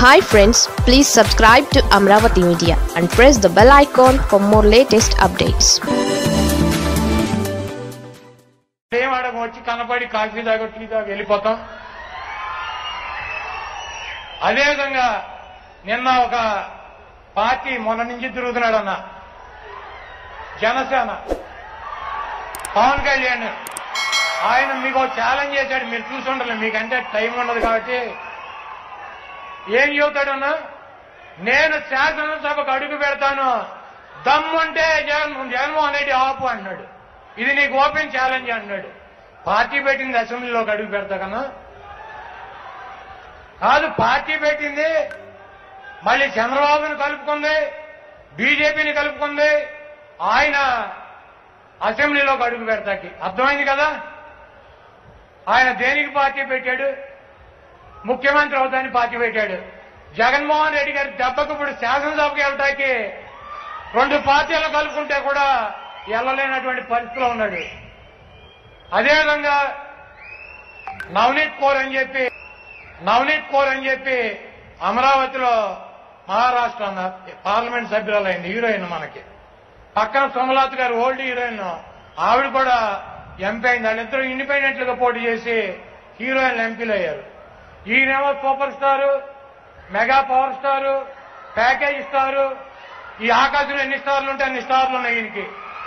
hi friends please subscribe to Amaravati media and press the bell icon for more latest updates ఏం ఆడకు వచ్చి కనపడి coffee తాగ tea తాగ వెళ్ళిపోతాం అదేవిధంగా నిన్న ఒక పార్టీ మొన్న నుంచి తిరుగుతున్నాడు అన్న జనసేన పవన్ కళ్యాణ్ ఆయన మీకు ఛాలెంజ్ చేశాడు మీరు చూసి ఉండాలి మీకంటే టైం ఉండదు కాబట్టి ఏం చెబుతాడన్నా నేను శాసనసభకు అడుగు పెడతాను దమ్ముంటే జగన్ జగన్మోహన్ రెడ్డి ఆపు అన్నాడు ఇది నీకు ఓపెన్ ఛాలెంజ్ అన్నాడు పార్టీ పెట్టింది అసెంబ్లీలోకి అడుగు పెడతా కన్నా కాదు పార్టీ పెట్టింది మళ్ళీ చంద్రబాబుని కలుపుకుంది బీజేపీని కలుపుకుంది ఆయన అసెంబ్లీలోకి అడుగు పెడతాకి అర్థమైంది కదా ఆయన దేనికి పార్టీ పెట్టాడు ముఖ్యమంత్రి అవుతానికి పార్టీ పెట్టాడు జగన్మోహన్ రెడ్డి గారి దెబ్బకు ఇప్పుడు శాసనసభకి వెళ్ళటానికి రెండు పార్టీలు కలుపుకుంటే కూడా వెళ్ళలేనటువంటి పరిస్థితిలో ఉన్నాడు అదేవిధంగా నవనీత్ కౌర్ అని చెప్పి నవనీత్ కౌర్ అని చెప్పి అమరావతిలో మహారాష్ట్ర అన్న పార్లమెంట్ సభ్యురాలైంది హీరోయిన్ మనకి పక్కన సోమలాత్ గారు ఓల్డ్ హీరోయిన్ ఆవిడ కూడా ఎంపీ అయింది వాళ్ళిద్దరూ ఇండిపెండెంట్ గా పోటీ చేసి హీరోయిన్ ఎంపీలు అయ్యారు ఈయనేమో super star mega power star package star ఈ ఆకాశంలో ఎన్ని స్టార్లు ఉంటే అన్ని స్టార్లు ఉన్నాయి ఈయనకి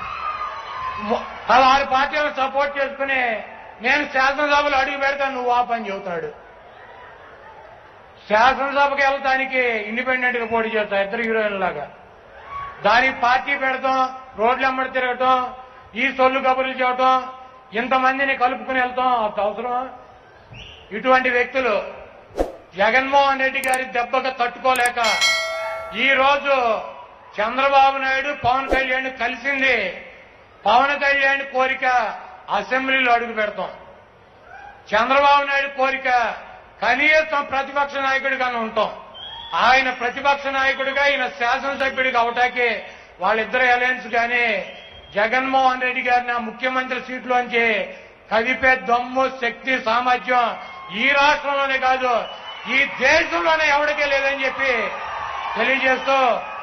అలా ఆరు పార్టీలను సపోర్ట్ చేసుకుని నేను శాసనసభలో అడుగు పెడతాను నువ్వు ఆ పని చెబుతాడు శాసనసభకి వెళ్తానికి ఇండిపెండెంట్ గా పోటీ చేస్తా ఇద్దరు హీరోయిన్ లాగా దానికి పార్టీ పెడతాం రోడ్లు అమ్మడి తిరగటం ఈ సొల్లు కబుర్లు చేయటం ఇంతమందిని కలుపుకుని వెళ్తాం అంత అవసరమా ఇటువంటి వ్యక్తులు జగన్మోహన్ రెడ్డి గారి దెబ్బకు తట్టుకోలేక ఈ రోజు చంద్రబాబు నాయుడు పవన్ కళ్యాణ్ కలిసింది పవన్ కళ్యాణ్ కోరిక అసెంబ్లీలో అడుగు పెడతాం చంద్రబాబు నాయుడు కోరిక కనీసం ప్రతిపక్ష నాయకుడిగానే ఉంటాం ఆయన ప్రతిపక్ష నాయకుడిగా ఈయన శాసనసభ్యుడిగా అవటానికి వాళ్ళిద్దరు అలయన్స్ గాని జగన్మోహన్ రెడ్డి గారిని ఆ ముఖ్యమంత్రి సీట్లోంచి కదిపే దమ్ము శక్తి సామర్థ్యం ఈ రాష్ట్రంలోనే కాదు ఈ దేశంలోనే ఎవరికే లేదని చెప్పి తెలియజేస్తూ